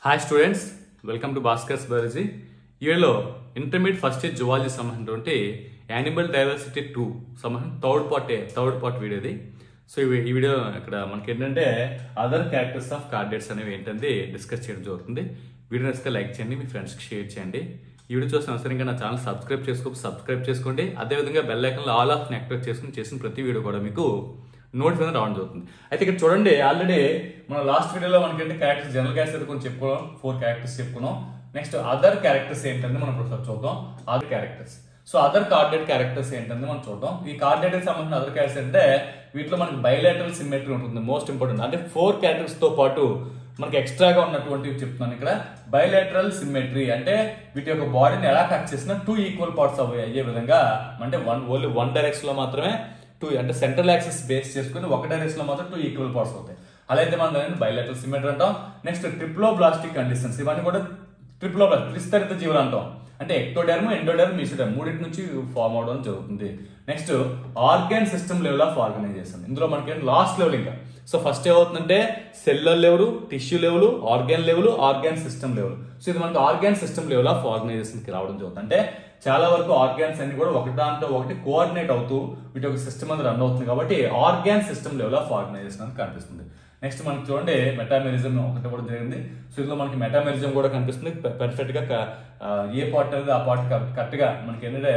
hi students welcome to Bhaskar's biology ఈ వీడియోలో intermediate first year zoology సంబంధించినటువంటి యానిమల్ డైవర్సిటీ టూ సంబంధించిన third part third part video ఇది so ఈ ఈ వీడియో ఇక్కడ మనకి ఏంటంటే అదర్ క్యారెక్టర్స్ ఆఫ్ కార్డెట్స్ అనేవి ఏంటంటే డిస్కస్ చేయడం జరుగుతుంది వీడియో నచ్చితే లైక్ చేయండి మీ ఫ్రెండ్స్కి షేర్ చేయండి ఈ వీడియో చూసిన అవసరంగా నా ఛానల్ సబ్స్క్రైబ్ చేసుకో సబ్స్క్రైబ్ చేసుకోండి అదేవిధంగా బెల్ ఐకన్లో ఆల్ ఆఫ్ యాక్టివేట్ చేసుకుని చేసిన ప్రతి వీడియో కూడా మీకు నోటిఫికేషన్ రావడం జరుగుతుంది అయితే ఇక్కడ చూడండి ఆల్రెడీ మన లాస్ట్ వీడియోలో మనకంటే క్యారెక్టర్స్ జనరల్ క్యారెక్టర్స్ కొంచెం చెప్పుకున్నాం ఫోర్ క్యారెక్టర్స్ చెప్పుకున్నాం నెక్స్ట్ అదర్ క్యారెక్టర్స్ ఏంటంటే మనం ఒకసారి చూద్దాం other characters so other chordate characters ఏంటంటే మనం చూద్దాం ఈ కార్డెడ్ కి సంబంధించిన అదర్ క్యారెక్టర్స్ అంటే వీటిలో మనకి బయలాటరల్ సిమెట్రీ ఉంటుంది మోస్ట్ ఇంపార్టెంట్ అంటే ఫోర్ క్యారెక్టర్స్ తో పాటు మనకి ఎక్స్ట్రాగా ఉన్నటువంటివి చెప్తున్నాను ఇక్కడ బయలాటరల్ సిమెట్రీ అంటే వీటి యొక్క బాడీని ఎలా కట్ చేసినా టూ ఈక్వల్ పార్ట్స్ అవ్వే అయ్యే విధంగా అంటే వన్ ఓన్లీ వన్ డైరెక్షన్ లో మాత్రమే టూ అంటే సెంట్రల్ యాక్సిస్ బేస్ చేసుకుని ఒక డైరెక్షన్ లో మాత్రం టూ ఈక్వల్ పార్ట్స్ అవుతాయి అలా అయితే మనం దాన్ని బయలాటరల్ సిమెట్రీ అంటాం నెక్స్ట్ ట్రిప్లోబ్లాస్టిక్ కండిషన్స్ ఇవన్నీ కూడా ట్రిప్లోబ్లాస్ట్ విస్తరిత జీవులు అంటాం అంటే ఎక్టోడెర్మ్ ఎండోడెర్మ్ మీసోడెర్మ్ మూడింటి నుంచి ఫామ్ అవడం జరుగుతుంది next organ system level of organisation ఇందులో మనకి లాస్ట్ లెవెల్ ఇంకా సో ఫస్ట్ ఏమవుతుందంటే cellular level tissue level organ level organ system level so ఇది మనకి organ system level of organisation కి రావడం జరుగుతుంది అంటే చాలా వరకు ఆర్గాన్స్ అన్ని కూడా ఒకటి దాంట్లో ఒకటి కోఆర్డినేట్ అవుతూ వీటి యొక్క సిస్టమ్ అనేది రన్ అవుతుంది కాబట్టి organ system level of organisation అని కనిపిస్తుంది నెక్స్ట్ మనకి చూడండి మెటామెరిజం ఒకటి కూడా జరిగింది సో ఇందులో మనకి మెటామెరిజం కూడా కనిపిస్తుంది పెర్ఫెక్ట్ గా క- ఆ, ఏ పార్ట్ అనేది ఆ పార్ట్ కరెక్ట్ గా మనకి ఏంటంటే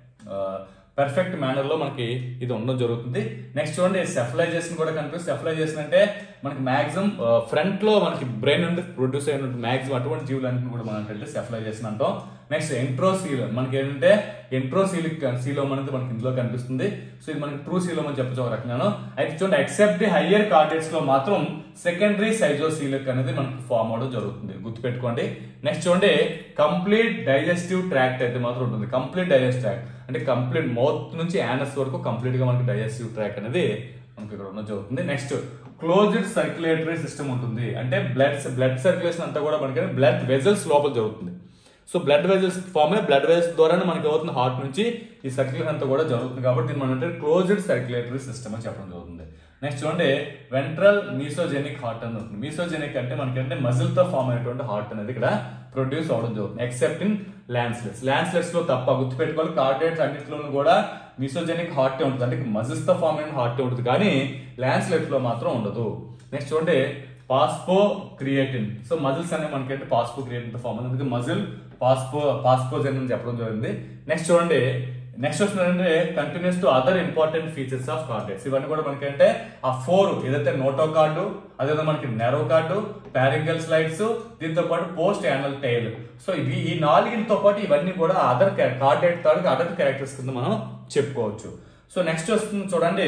పర్ఫెక్ట్ మేనర్ లో మనకి ఇది ఉండడం జరుగుతుంది నెక్స్ట్ చూడండి సెఫలైజేషన్ కూడా కనిపిస్తుంది సెఫలైజేషన్ అంటే మనకి మాక్సిమం ఫ్రంట్ లో మనకి బ్రెయిన్ నుండి ప్రొడ్యూస్ అయిన మాక్సిమం అటువంటి జీవులన్నింటిని కూడా మనం అంటే సెఫలైజేషన్ అంటాం నెక్స్ట్ ఎంట్రోసీల్ మనకి ఏంటంటే ఎంట్రోసీలిక్ సీలోమ్ అనేది మనకి ఇందులో కనిపిస్తుంది సో ఇది మనకి ట్రూ సీలోమ్ అని చెప్పచ్చు ఒక రకంగాను అయితే చూడండి ఎక్సెప్ట్ ది హయ్యర్ కార్డెట్స్ లో మాత్రం సెకండరీ సైజోసీలిక్ అనేది మనకి ఫామ్ అవడం జరుగుతుంది గుర్తుపెట్టుకోండి నెక్స్ట్ చూడండి కంప్లీట్ డైజెస్టివ్ ట్రాక్ట్ అయితే మాత్రం ఉంటుంది కంప్లీట్ డైజెస్ట్ ట్రాక్ట్ అంటే కంప్లీట్ మౌత్ నుంచి యానస్ వరకు కంప్లీట్ గా మనకి డైజెస్టివ్ ట్రాక్ అనేది మనకి ఇక్కడ ఉన్న జరుగుతుంది నెక్స్ట్ క్లోజ్డ్ సర్క్యులేటరీ సిస్టమ్ ఉంటుంది అంటే బ్లడ్ బ్లడ్ సర్క్యులేషన్ అంతా కూడా మనకి బ్లడ్ వెజల్స్ లోపల జరుగుతుంది సో బ్లడ్ వెజల్స్ ఫామ్ అయ్యి బ్లడ్ వెజల్స్ ద్వారానే మనకి అవుతుంది హార్ట్ నుంచి ఈ సర్క్యులేషన్ అంతా కూడా జరుగుతుంది కాబట్టి దీన్ని మనం అంటే క్లోజ్డ్ సర్క్యులేటరీ సిస్టమ్ అని చెప్పడం జరుగుతుంది నెక్స్ట్ చూడండి వెంట్రల్ మీసోజెనిక్ హార్ట్ అని ఉంటుంది మీసోజెనిక్ అంటే మనకి అంటే మజిల్ తో ఫామ్ అయినటువంటి హార్ట్ అనేది ఇక్కడ ప్రొడ్యూస్ అవడం జరుగుతుంది ఎక్సెప్ట్ ఇన్ ల్యాండ్స్లెట్స్ ల్యాండ్స్లెట్స్ లో తప్ప గుర్తుపెట్టుకోవాలి కార్డేట్స్ అన్నింటిలోనూ కూడా మీసోజెనిక్ హార్ట్ ఉంటుంది అంటే మజిల్స్ తో ఫామ్ అయిన హార్ట్ ఉంటుంది కానీ ల్యాండ్స్లెట్స్ లో మాత్రం ఉండదు నెక్స్ట్ చూడండి పాస్పో క్రియేటిన్ సో మజిల్స్ అనేవి మనకంటే పాస్పో క్రియేటిన్ తో ఫామ్ అవుతుంది అందుకే మజిల్ పాస్పో పాస్పోజెన్ అని చెప్పడం జరిగింది నెక్స్ట్ చూడండి నెక్స్ట్ వస్తుందంటే continues to other important features of chordates ఇవన్నీ కూడా మనకి అంటే ఆ ఫోర్ ఏదైతే నోటో కార్డు అదే మనకి నెరో కార్డు పారింగల్ స్లైడ్స్ దీంతో పాటు పోస్ట్ యానల్ టైల్ సో ఇవి ఈ నాలుగితో పాటు ఇవన్నీ కూడా అదర్ కార్డెట్ తాలూకు అదర్ క్యారెక్టర్స్ కింద మనం చెప్పుకోవచ్చు సో నెక్స్ట్ వస్తుంది చూడండి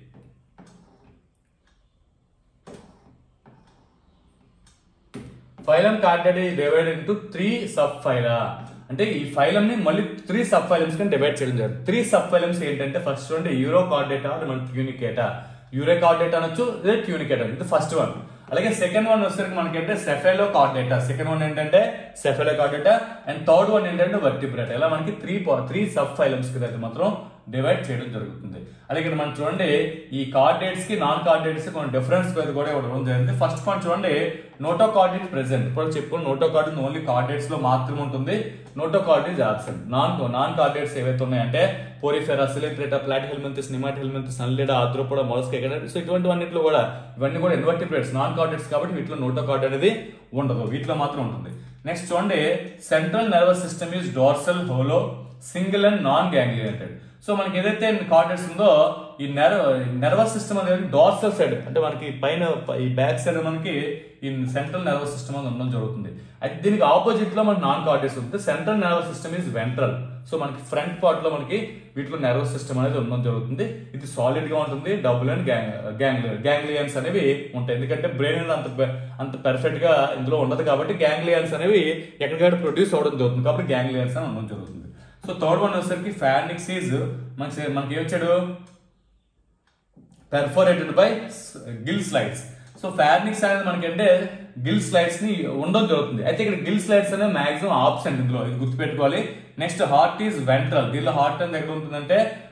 phylum chordate divided into three sub phyla అంటే ఈ ఫైలం ని మళ్ళీ త్రీ సబ్ ఫైలమ్స్ కింద డివైడ్ చేయడం జరుగుతుంది త్రీ సబ్ ఫైలమ్స్ ఏంటంటే ఫస్ట్ చూడండి యూరో కార్డేటా మనకి ట్యూనికేటా యూరో కార్డేటా అనొచ్చు లేదా ట్యూనికేటా ఇది ఫస్ట్ వన్ అలాగే సెకండ్ వన్ వచ్చేసరికి మనకి అంటే సెఫెలో కార్డేటా సెకండ్ వన్ ఏంటంటే cephalochordata and third one ఏంటంటే వర్టిబ్రేటా ఇలా మనకి త్రీ త్రీ సబ్ ఫైలమ్స్ కింద అయితే మాత్రం డివైడ్ చేయడం జరుగుతుంది అలాగే ఇక్కడ మనం చూడండి ఈ కార్డేట్స్ కి నాన్ కార్డేట్స్ కి కొన్ని డిఫరెన్స్ కూడా ఇవ్వడం జరిగింది ఫస్ట్ పాయింట్ చూడండి నోటో కార్డేట్ ప్రెసెంట్ ఇప్పుడు చెప్పుకుని నోటో కార్డ్ ఓన్లీ కార్డేట్స్ లో మాత్రమే ఉంటుంది notochord absent non non chordates ఏవైతే ఉన్నాయంటే porifera coelenterata platyhelminthes nemathelminthes annelida arthropoda mollusca so ఇటువంటివన్నిట్లో కూడా ఇవన్నీ కూడా ఇన్వర్టిబ్రేట్స్ నాన్ కార్డేట్స్ కాబట్టి వీటిలో నోటో కార్డ్ అనేది ఉండదు వీటిలో మాత్రం ఉంటుంది నెక్స్ట్ చూడండి central nervous system is dorsal hollow single and non ganglionated so మనకి ఏదైతే కార్డెట్స్ ఉందో ఈ నెర్వ్ నర్వస్ సిస్టమ్ అనేది డార్సల్ సైడ్ అంటే మనకి పైన ఈ బ్యాక్ సైడ్ మనకి ఈ సెంట్రల్ నర్వస్ సిస్టమ్ అనేది ఉండడం జరుగుతుంది అయితే దీనికి ఆపోజిట్ లో మనకి నాన్ కార్డెట్స్ ఉంటుంది central nervous system is ventral so మనకి ఫ్రంట్ పార్ట్ లో మనకి వీటిలో నర్వస్ సిస్టమ్ అనేది ఉండడం జరుగుతుంది ఇది సాలిడ్ గా ఉంటుంది డబుల్ అండ్ గ్యాంగ్ గ్యాంగ్లియన్స్ అనేవి ఉంటాయి ఎందుకంటే బ్రెయిన్ అనేది అంత పె- అంత పర్ఫెక్ట్ గా ఇందులో ఉండదు కాబట్టి గ్యాంగ్లియన్స్ అనేవి ఎక్కడికక్కడ ప్రొడ్యూస్ అవడం జరుగుతుంది కాబట్టి గ్యాంగ్లియన్స్ అని ఉండడం జరుగుతుంది సో థర్డ్ వన్ వచ్చేసరికి ఫ్యానిక్ సీజ్ మనకి మనకి ఏమొచ్చాడు perforated by gill slits so pharynx అనేది మనకి అంటే గిల్ స్లైడ్స్ ని ఉండడం జరుగుతుంది అయితే ఇక్కడ గిల్ స్లైడ్స్ అనేది మాక్సిమం ఆప్షన్ ఇందులో ఇది గుర్తుపెట్టుకోవాలి నెక్స్ట్ హార్ట్ ఈజ్ వెంట్రల్ దీనిలో హార్ట్ అనేది ఎక్కడ ఉంటుందంటే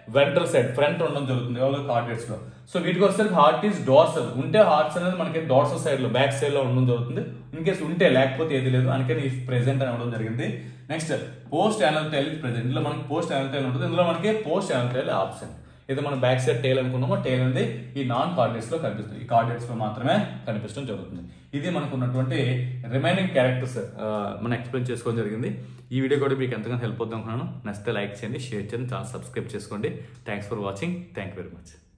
వెంట్రల్ సైడ్ ఫ్రంట్ ఉండడం జరుగుతుంది ఎవరో కార్డేట్స్ లో సో వీటికి వచ్చేసరికి హార్ట్ ఈస్ డార్సల్ ఉంటే హార్ట్స్ అనేది మనకి డార్సల్ సైడ్ లో బ్యాక్ సైడ్ లో ఉండడం జరుగుతుంది ఇన్ కేసు ఉంటే లేకపోతే ఏది లేదు అందుకని ఈ ప్రెసెంట్ అని అవ్వడం జరిగింది next post anal tail present ఇందులో మనకి పోస్ట్ యానల్ టైల్ ఉంటుంది ఇందులో మనకి పోస్ట్ యానల్ టైల్ ఆప్షన్ ఇది మనం బ్యాక్ సైడ్ టైల్ అనుకున్నామో టైల్ అనేది ఈ నాన్ కార్డేట్స్ లో కనిపిస్తుంది ఈ కార్డేట్స్ లో మాత్రమే కనిపించడం జరుగుతుంది ఇది మనకు ఉన్నటువంటి రిమైనింగ్ క్యారెక్టర్స్ మనం ఎక్స్ప్లెయిన్ చేసుకోవడం జరిగింది ఈ వీడియో కూడా మీకు ఎంతగానో హెల్ప్ అవుతుంది అనుకున్నాను నచ్చితే లైక్ చేయండి షేర్ చేయండి ఛానల్ సబ్స్క్రైబ్ చేసుకోండి thanks for watching thank very much